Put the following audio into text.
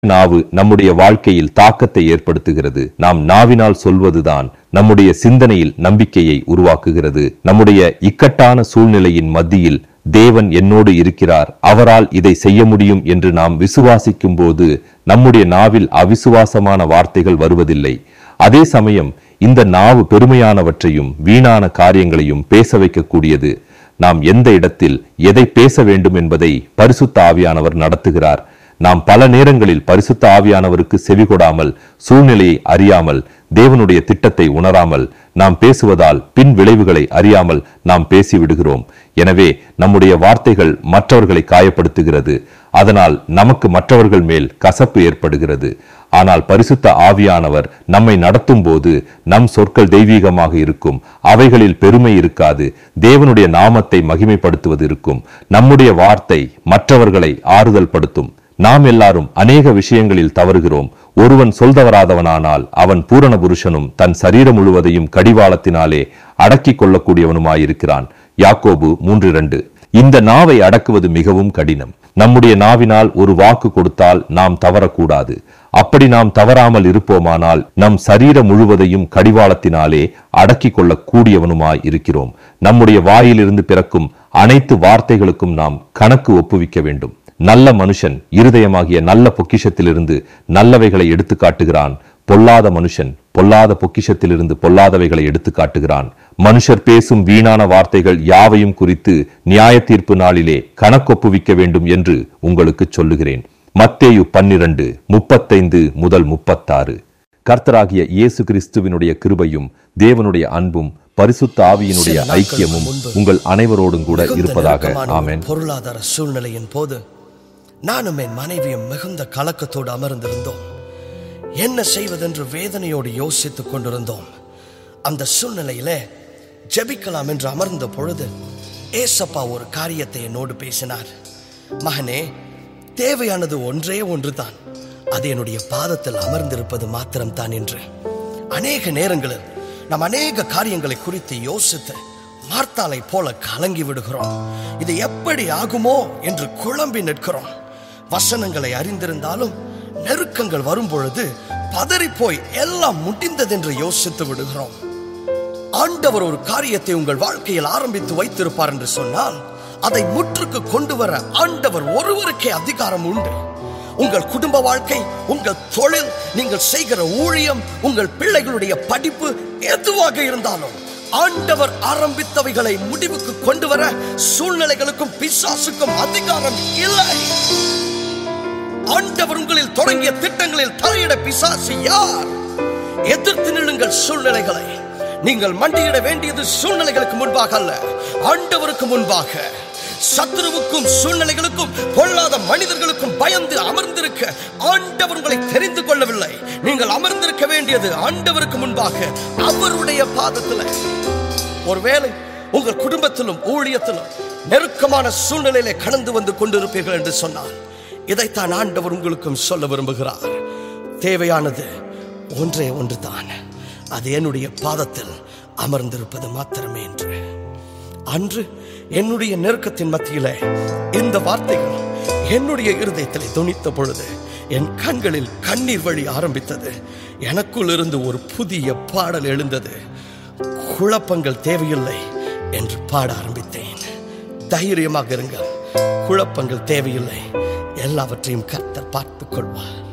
நாவு நம்முடைய வாழ்க்கையில் தாக்கத்தை ஏற்படுத்துகிறது நாம் நாவினால் சொல்வதுதான் நம்முடைய சிந்தனையில் நம்பிக்கையை உருவாக்குகிறது நம்முடைய இக்கட்டான சூழ்நிலையின் மத்தியில் தேவன் என்னோடு இருக்கிறார் அவரால் இதை செய்ய முடியும் என்று நாம் விசுவாசிக்கும் போது நம்முடைய நாவில் அவிசுவாசமான வார்த்தைகள் வருவதில்லை அதே சமயம் இந்த நாவு பெருமையானவற்றையும் வீணான காரியங்களையும் பேச வைக்கக்கூடியது நாம் எந்த இடத்தில் எதை பேச வேண்டும் என்பதை பரிசுத்த ஆவியானவர் நடத்துகிறார் நாம் பல நேரங்களில் பரிசுத்த ஆவியானவருக்கு செவிகொடாமல் சூழ்நிலையை அறியாமல் தேவனுடைய திட்டத்தை உணராமல் நாம் பேசுவதால் பின் விளைவுகளை அறியாமல் நாம் பேசிவிடுகிறோம் எனவே நம்முடைய வார்த்தைகள் மற்றவர்களை காயப்படுத்துகிறது அதனால் நமக்கு மற்றவர்கள் மேல் கசப்பு ஏற்படுகிறது ஆனால் பரிசுத்த ஆவியானவர் நம்மை நடத்தும் போது நம் சொற்கள் தெய்வீகமாக இருக்கும் அவைகளில் பெருமை இருக்காது தேவனுடைய நாமத்தை மகிமைப்படுத்துவது இருக்கும் நம்முடைய வார்த்தை மற்றவர்களை ஆறுதல் படுத்தும் நாம் எல்லாரும் அநேக விஷயங்களில் தவறுகிறோம் ஒருவன் சொல்தவராதவனானால் அவன் பூரண புருஷனும் தன் சரீரம் முழுவதையும் கடிவாளத்தினாலே அடக்கிக் கொள்ளக்கூடியவனுமாயிருக்கிறான் யாக்கோபு மூன்று இரண்டு இந்த நாவை அடக்குவது மிகவும் கடினம் நம்முடைய நாவினால் ஒரு வாக்கு கொடுத்தால் நாம் தவறக்கூடாது அப்படி நாம் தவறாமல் இருப்போமானால் நம் சரீரம் முழுவதையும் கடிவாளத்தினாலே அடக்கிக் கொள்ளக் கூடியவனுமாய் இருக்கிறோம் நம்முடைய வாயிலிருந்து பிறக்கும் அனைத்து வார்த்தைகளுக்கும் நாம் கணக்கு ஒப்புவிக்க வேண்டும் நல்ல மனுஷன் இருதயமாகிய நல்ல பொக்கிஷத்திலிருந்து நல்லவைகளை எடுத்து காட்டுகிறான் பொல்லாத மனுஷன் பொல்லாத பொக்கிஷத்திலிருந்து பொல்லாதவைகளை எடுத்து காட்டுகிறான் மனுஷர் பேசும் வீணான வார்த்தைகள் யாவையும் குறித்து நியாய தீர்ப்பு நாளிலே கணக்கொப்புவிக்க வேண்டும் என்று உங்களுக்கு சொல்லுகிறேன் மத்தேயு பன்னிரண்டு முப்பத்தைந்து முதல் முப்பத்தாறு கர்த்தராகிய இயேசு கிறிஸ்துவினுடைய கிருபையும் தேவனுடைய அன்பும் பரிசுத்த ஆவியினுடைய சில நாட்களுக்கு ஐக்கியமும் முன்பு உங்கள் அனைவரோடும் கூட மிகுந்த இருப்பதாக நெருக்கமான ஒரு ஆமென் பொருளாதார சூழ்நிலையின் போது நானும் என் மனைவியும் மிகுந்த கலக்கத்தோடு அமர்ந்திருந்தோம் என்ன செய்வதென்று வேதனையோடு யோசித்துக் கொண்டிருந்தோம் அந்த சூழ்நிலையிலே ஜெபிக்கலாம் என்று அமர்ந்த பொழுது ஏசப்பா ஒரு காரியத்தை என்னோடு பேசினார் மகனே தேவையானது ஒன்றே ஒன்றுதான் அது என்னுடைய பாதத்தில் அமர்ந்திருப்பது மாத்திரம்தான் என்று அநேக நேரங்களில் நாம் அநேக காரியங்களை குறித்து யோசித்து மார்த்தாளை போல கலங்கி விடுகிறோம் இது எப்படி ஆகுமோ என்று குழம்பி நிற்கிறோம் வசனங்களை அறிந்திருந்தாலும் நெருக்கங்கள் வரும் பொழுது பதறிப்போய் எல்லாம் முடிந்ததென்று யோசித்து விடுகிறோம் ஆண்டவர் ஒரு காரியத்தை உங்கள் வாழ்க்கையில் ஆரம்பித்து வைத்திருப்பார் என்று சொன்னால் அதை முற்றுக்கு கொண்டு வர ஆண்டவர் ஒருவருக்கே அதிகாரம் உண்டு உங்கள் குடும்ப வாழ்க்கை உங்கள் தொழில் நீங்கள் செய்கிற ஊழியம் உங்கள் பிள்ளைகளுடைய படிப்பு எதுவாக இருந்தாலும் ஆண்டவர் ஆரம்பித்தவைகளை முடிவுக்கு கொண்டு வர சூழ்நிலைகளுக்கும் பிசாசுக்கும் அதிகாரம் இல்லை ஆண்டவர் உங்களில் தொடங்கிய திட்டங்களில் தலையிட பிசாசு யார் எதிர்த்து நில்லுங்கள் சூழ்நிலைகளை நீங்கள் மண்டியிட வேண்டியது சூழ்நிலைகளுக்கு முன்பாக அல்ல ஆண்டவருக்கு முன்பாக சத்துருவுக்கும் சூழ்நிலைகளுக்கும் பொல்லாத மனிதர்களுக்கும் பயந்து அமர்ந்திருக்க ஆண்டவர் உங்களை தெரிந்து கொள்ளவில்லை நீங்கள் அமர்ந்திருக்க வேண்டியது ஆண்டவருக்கு முன்பாக அவருடைய பாதத்தில் ஒருவேளை உங்கள் குடும்பத்திலும் ஊழியத்திலும் நெருக்கமான சூழ்நிலையிலே கடந்து வந்து கொண்டிருப்பீர்கள் என்று சொன்னால் இதைத்தான் ஆண்டவர் உங்களுக்கும் சொல்ல விரும்புகிறார் தேவையானது ஒன்றே ஒன்றுதான் அது என்னுடைய பாதத்தில் அமர்ந்திருப்பது மாத்திரமே என்று அன்று என்னுடைய நெருக்கத்தின் மத்தியிலே இந்த வார்த்தைகள் என்னுடைய இருதயத்திலே துணித்த பொழுது என் கண்களில் கண்ணீர் வழி ஆரம்பித்தது எனக்குள் இருந்து ஒரு புதிய பாடல் எழுந்தது குழப்பங்கள் தேவையில்லை என்று பாட ஆரம்பித்தேன் தைரியமாக இருங்கள் குழப்பங்கள் தேவையில்லை எல்லாவற்றையும் கர்த்தர் பார்த்துக் கொள்வார்